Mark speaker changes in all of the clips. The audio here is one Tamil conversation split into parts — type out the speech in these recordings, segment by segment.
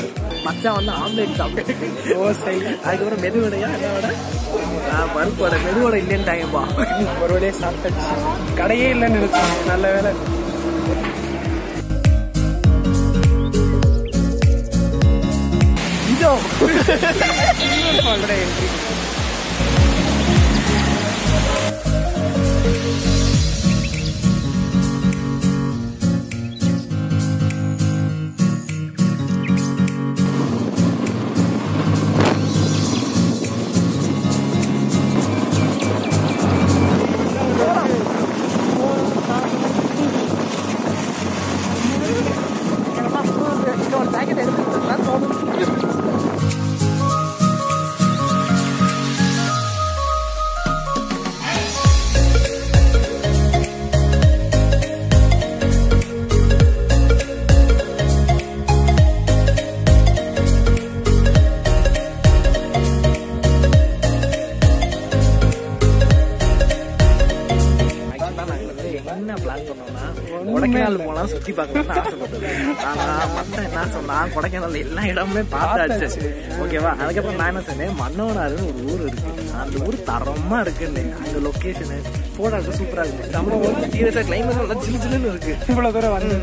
Speaker 1: மச்சான் வந்து ஆம்லேட் சாப்பிட்டு
Speaker 2: தோசை
Speaker 1: அதுக்கப்புறம் மெதுவடையா என்னோட பருப்போட மெதுவடை இல்லைன்ட்டாங்கப்பா
Speaker 2: ஒரு வழியே சாப்பிட்டாச்சு கடையே இல்லைன்னு நினைச்சோம் நல்ல வேலை
Speaker 1: இதோ
Speaker 2: ஆல்ரெடி என்ட்ரி
Speaker 1: பேக்கெட் எடுத்து என்ன பிளான் பண்ணோம்னா கொடைக்கானல் போலாம் சுத்தி பார்க்கணும்னு ஆசைப்பட்டது ஆனா மத்த என்ன சொன்னா கொடைக்கானல் எல்லா இடமுமே பார்த்தாச்சு ஓகேவா அதுக்கப்புறம் நான் என்ன சொன்னேன் மன்னவனாருன்னு ஒரு ஊர் இருக்கு அந்த ஊர் தரமா இருக்குன்னு அந்த லொகேஷனு போடாக்கு சூப்பரா இருக்கு நம்ம ஊர் சீரியஸா கிளைமேட் நல்லா ஜிலு ஜிலுன்னு இருக்கு
Speaker 2: இவ்வளவு தூரம் வந்து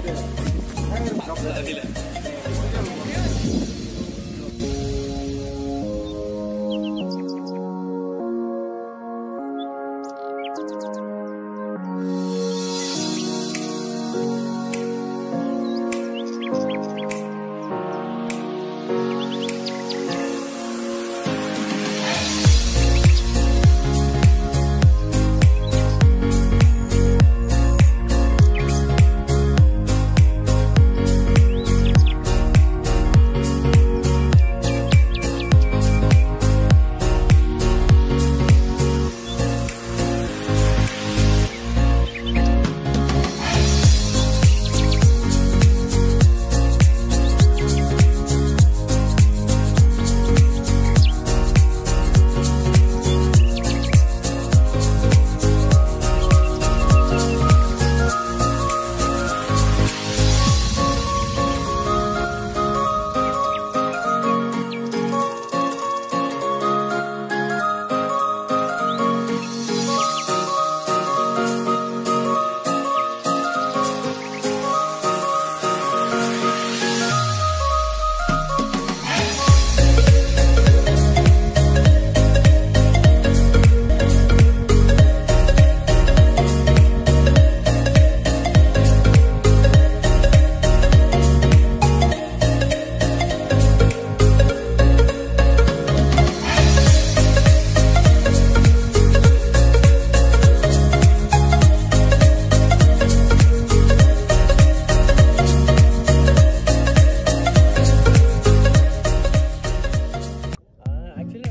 Speaker 1: ஆக்சுவலி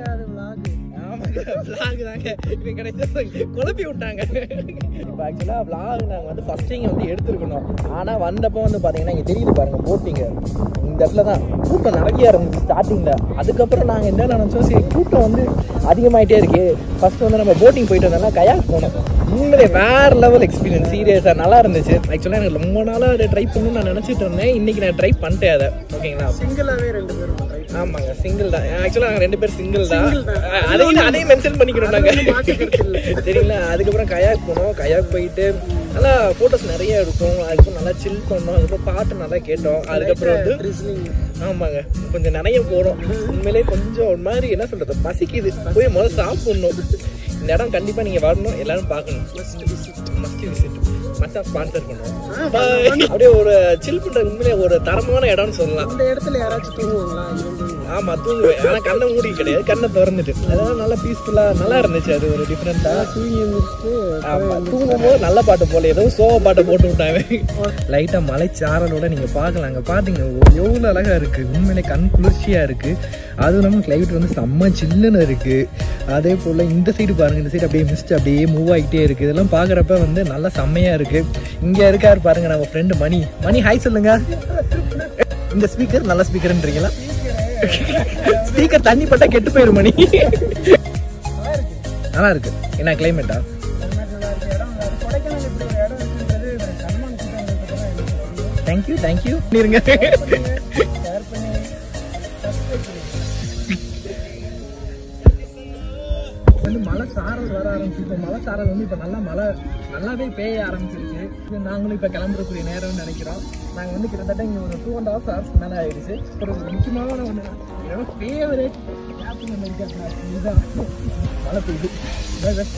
Speaker 1: vlog தாங்க இப்போ கிடைச்சது குழப்பி விட்டாங்க இப்போ ஆக்சுவலாக vlog நாங்கள் வந்து ஃபஸ்ட்டு இங்கே வந்து எடுத்துருக்கணும் ஆனால் வந்தப்போ வந்து பார்த்தீங்கன்னா இங்கே தெரியுது பாருங்க போட்டிங்க இந்த இடத்துல தான் கூட்டம் நிறைய இருந்துச்சு ஸ்டார்டிங்கில் அதுக்கப்புறம் நாங்கள் என்ன நினச்சோம் சரி கூட்டம் வந்து அதிகமாயிட்டே இருக்கு ஃபர்ஸ்ட் வந்து நம்ம போட்டிங் போயிட்டு வந்தோம்னா கயாக் போனோம் உண்மையிலே வேற லெவல் எக்ஸ்பீரியன்ஸ் சீரியஸாக நல்லா இருந்துச்சு ஆக்சுவலாக எனக்கு ரொம்ப நாளாக அதை ட்ரை பண்ணணும்னு நான் நினச்சிட்டு இருந்தேன் இன்னைக்கு நான் ட்ரை பண்ணிட்டேன் அதை ஓகேங்களா
Speaker 2: சிங்கிளாவே ரெண்டு பேரும் try
Speaker 1: ஆமாங்க சிங்கிள் தான் ஆக்சுவலா நாங்க ரெண்டு பேரும் சிங்கிள் தான்
Speaker 2: Single தான்.
Speaker 1: அஹ் அதையும் அதையும் மென்ஷன் பண்ணிக்கிறோம் நாங்க
Speaker 2: ஒண்ணும் மாற்று கருத்து இல்ல.
Speaker 1: சரிங்களா அதுக்கப்புறம் கயாக் போனோம் கயாக் போயிட்டு நல்லா போட்டோஸ் நிறைய எடுத்தோம் அதுக்கப்புறம் நல்லா சில் பண்ணோம் அதுக்கப்புறம் பாட்டு நல்லா கேட்டோம் அதுக்கப்புறம் வந்து
Speaker 2: drizzling.
Speaker 1: ஆமாங்க கொஞ்சம் நிறைய போனோம் உண்மையிலே கொஞ்சம் ஒரு மாதிரி என்ன சொல்றது பசிக்குது போய் முதல்ல சாப்பிடணும் இந்த இடம் கண்டிப்பா நீங்க வரணும் எல்லாரும் பார்க்கணும்
Speaker 2: Must visit.
Speaker 1: மஸ்ட் விசிட் மச்சான் ஸ்பான்சர் பண்ணுவோம்
Speaker 2: ஆ,
Speaker 1: Bye. அப்படியே ஒரு சில் பண்றது உண்மையிலே ஒரு தரமான இடம்னு சொல்லலாம்
Speaker 2: இந்த இடத்துல யாராச்சும் தூங்குவாங்களா இவங்க
Speaker 1: ஆமா தூங்குவேன் ஆனா கண்ணை மூடி கிடையாது கண்ணை திறந்துட்டு அதெல்லாம் நல்லா பீஸ்ஃபுல்லா நல்லா இருந்துச்சு அது ஒரு டிஃப்ரெண்டா
Speaker 2: தூங்கி எழுந்திரிச்சிட்டு
Speaker 1: ஆமா தூங்கும் போது நல்ல பாட்டு போல ஏதோ சோக பாட்டை போட்டு விட்டாங்க லைட்டா மலைச்சாரலோட நீங்க பார்க்கலாம் அங்க பாத்தீங்க எவ்வளவு அழகா இருக்கு உண்மையிலே கண் குளிர்ச்சியா இருக்கு அதுவும் இல்லாம கிளைமேட் வந்து செம்ம சில்லுன்னு இருக்கு அதே போல இந்த சைடு பாருங்க இந்த சைடு அப்படியே மிஸ்ட் அப்படியே மூவ் ஆகிட்டே இருக்கு இதெல்லாம் பாக்குறப்ப வந்து நல்லா செம்மையா இருக்கு இங்க இருக்காரு பாருங்க நம்ம ஃப்ரெண்டு மணி மணி ஹாய் சொல்லுங்க இந்த ஸ்பீக்கர் நல்ல ஸ்பீக்கர்ன்றீங்களா ஸ்பீக்கர் தண்ணி பட்டா கெட்டு போயிரும் மணி நல்லா இருக்கு என்ன கிளைமேட்டா
Speaker 2: கொடைக்கானல் இப்படி ஒரு இடம் இருக்குன்றது சல்மான் கிட்ட வந்ததுக்கப்புறம் எனக்கு தெரியும்
Speaker 1: தேங்க்யூ தேங்க்யூ இருங்க
Speaker 2: ஷேர் பண்ணி
Speaker 1: சாரல் வந்து இப்போ நல்லா மழை நல்லாவே பெய்ய ஆரம்பிச்சிருச்சு இது நாங்களும் இப்போ கிளம்புறக்கூடிய நேரம்னு நினைக்கிறோம் நாங்கள் வந்து கிட்டத்தட்ட இங்கே ஒரு டூ அண்ட் ஹவர்ஸ் ஹவர்ஸ்க்கு மேலே ஆயிடுச்சு ஒரு முக்கியமான ஒன்று என்னோட ஃபேவரேட் இதுதான் மழை பெய்யுது Bye bye.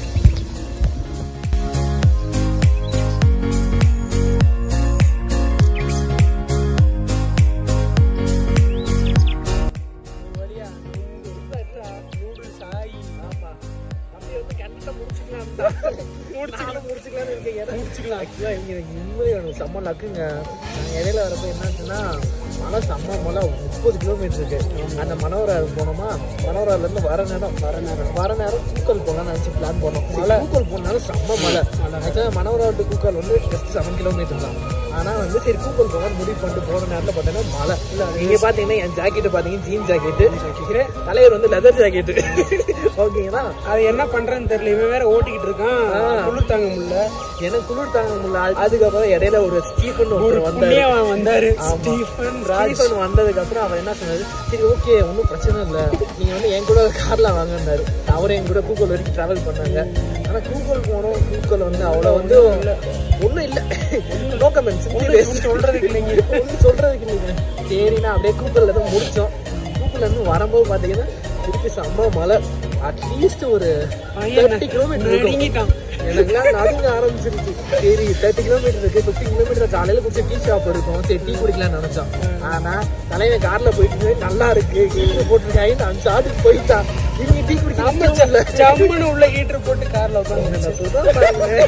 Speaker 1: செம்ம லக்குங்க நாங்கள் இடையில வரப்போ என்னாச்சுன்னா மலை செம்ம மலை முப்பது கிலோமீட்டர் இருக்கு அந்த மனோரார் போனோமா மனோரார்லேருந்து வர நேரம் வர நேரம் வர நேரம் கூக்கல் போகலாம்னு நினச்சி பிளான் பண்ணோம் மலை கூக்கல் போனாலும் செம்ம மலை ஆக்சுவலாக மனோரார் டு கூக்கல் வந்து ஜஸ்ட் செவன் கிலோமீட்டர் தான் ஆனால் வந்து சரி கூக்கல் போகலான்னு முடிவு பண்ணிட்டு போன நேரத்தில் பார்த்தீங்கன்னா மழை நீங்கள் பார்த்தீங்கன்னா என் ஜாக்கெட்டு பார்த்தீங்கன்னா ஜீன் ஜாக்கெட்டு தலைவர் வந்து லெதர் ஜாக்கெட்டு ஓகேங்களா
Speaker 2: அது என்ன பண்றேன்னு தெரியல இவன் வேற ஓட்டிக்கிட்டு இருக்கான் குளிர் தாங்க முடியல
Speaker 1: எனக்கு குளிர் தாங்க முடியல அதுக்கப்புறம் இடையில ஒரு ஸ்டீஃபன் ஒருத்தர் வந்தாரு
Speaker 2: புண்ணியவன் வந்தாரு
Speaker 1: ஆமா.
Speaker 2: ஸ்டீஃபன் ராஜ்
Speaker 1: ஸ்டீஃபன் வந்ததுக்கு அப்புறம் அவர் என்ன சொன்னாரு சரி ஓகே ஒன்றும் பிரச்சனை இல்லை நீங்க வந்து என் கூட கார்ல வாங்கினாரு அவரும் என் கூட கூகுள் வரைக்கும் டிராவல் பண்ணாங்க ஆனா கூகுள் போனோம் கூகுள் வந்து அவ்வளோ வந்து ஒன்றும் இல்லை நோ கமெண்ட்ஸ்
Speaker 2: சொல்றதுக்கு இல்லைங்க
Speaker 1: ஒன்றும் சொல்றதுக்கு இல்லைங்க சரிண்ணா அப்படியே கூகுளில் தான் முடிச்சோம் கூகுள்ல இருந்து வரும்போது பார்த்தீங்கன்னா திருப்பி செம்ம மலை அட்லீஸ்ட் ஒரு தேர்ட்டி கிலோமீட்டர்
Speaker 2: நடுங்கிட்டான்
Speaker 1: எனக்குலாம் நடுங்க ஆரம்பிச்சிருச்சு சரி தேர்ட்டி கிலோமீட்டர் இருக்கு ஃபிஃப்டி கிலோமீட்டர் காலையில கொஞ்சம் டீ ஷாப் இருக்கும் சரி டீ குடிக்கலாம்னு நினைச்சோம் ஆனா தலைவன் கார்ல போயிட்டு இருக்கு, நல்லா இருக்கு கீழே போட்டிருக்காங்க அந்த சாட்டுக்கு போயிட்டான் இவங்க டீ குடிக்க இல்ல
Speaker 2: ஜம்முன்னு உள்ள ஹீட்டர் போட்டு கார்ல உட்காந்து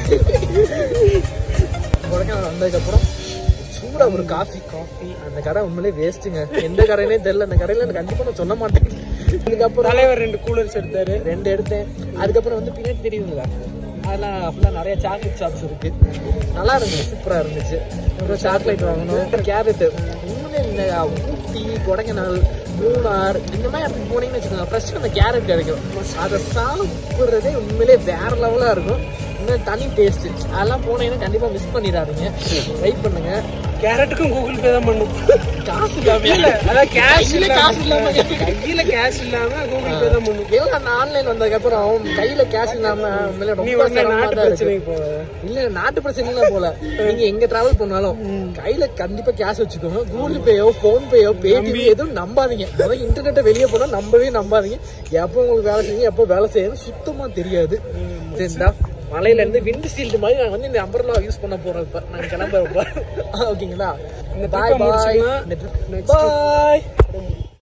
Speaker 1: கொடைக்கானல் வந்ததுக்கப்புறம் சூடா ஒரு காஃபி காஃபி அந்த கடை உண்மையிலே வேஸ்ட்டுங்க எந்த கடைனே தெரியல அந்த கடையில எனக்கு கண்டிப்பா நான் சொல்ல மாட்டேன் இதுக்கப்புறம்
Speaker 2: தலைவர் ரெண்டு கூலர்ஸ் எடுத்தாரு
Speaker 1: ரெண்டு எடுத்தேன் அதுக்கப்புறம் வந்து பின்னாடி தெரியுதுங்களா அதெல்லாம் ஃபுல்லாக நிறைய சாக்லேட் ஷாப்ஸ் இருக்கு நல்லா இருந்துச்சு சூப்பராக இருந்துச்சு அப்புறம் சாக்லேட் வாங்கணும் கேரட்டு உண்மையிலே இந்த ஊட்டி கொடைக்கானல் மூணார் இந்த மாதிரி இடத்துக்கு போனீங்கன்னு வச்சுக்கோங்க ஃப்ரெஷ்ஷாக அந்த கேரட் கிடைக்கும் அதை சாப்பிட்றதே உண்மையிலே வேற லெவலாக இருக்கும் இன்னும் தனி டேஸ்ட் அதெல்லாம் போனீங்கன்னா கண்டிப்பாக மிஸ் பண்ணிடாதீங்க ட்ரை பண்ணுங்க
Speaker 2: கேரட்டுக்கும் கூகுள் பே தான் பண்ணும்
Speaker 1: காசு இல்லாம
Speaker 2: இல்ல அதான் கேஷ்
Speaker 1: கையில காசு இல்லாம
Speaker 2: கையில கேஷ் இல்லாம கூகுள் பே தான் பண்ணும்
Speaker 1: எல்லாம் அந்த ஆன்லைன் வந்ததுக்கு அப்புறம் கையில கேஷ் இல்லாம உண்மையிலே
Speaker 2: நீ
Speaker 1: ரொம்ப
Speaker 2: உடனே
Speaker 1: சிரமமா
Speaker 2: நாட்டு
Speaker 1: தான் இருக்கு.
Speaker 2: பிரச்சனைக்கு போவ
Speaker 1: இல்ல நாட்டு பிரச்சனை போல நீங்க எங்க டிராவல் பண்ணாலும் கையில கண்டிப்பா கேஷ் வச்சுக்கோங்க கூகுள் பேயோ போன் பேயோ பேடிஎம் எதுவும் நம்பாதீங்க அதாவது இன்டர்நெட்டை வெளியே போனா நம்பவே நம்பாதீங்க எப்போ உங்களுக்கு வேலை செய்யுங்க எப்போ வேலை செய்யணும் சுத்தமா தெரியாது சரிங்களா மலையில இருந்து விண்ட் ஷீல்டு மாதிரி நாங்க வந்து இந்த அம்பர்லா யூஸ் பண்ண போறோம் இப்ப நாங்க கிளம்புறப்ப ஓகேங்களா
Speaker 2: இந்த
Speaker 1: பாய்
Speaker 2: trip அ
Speaker 1: பாய்
Speaker 2: முடிச்சோம்னா
Speaker 1: பாய்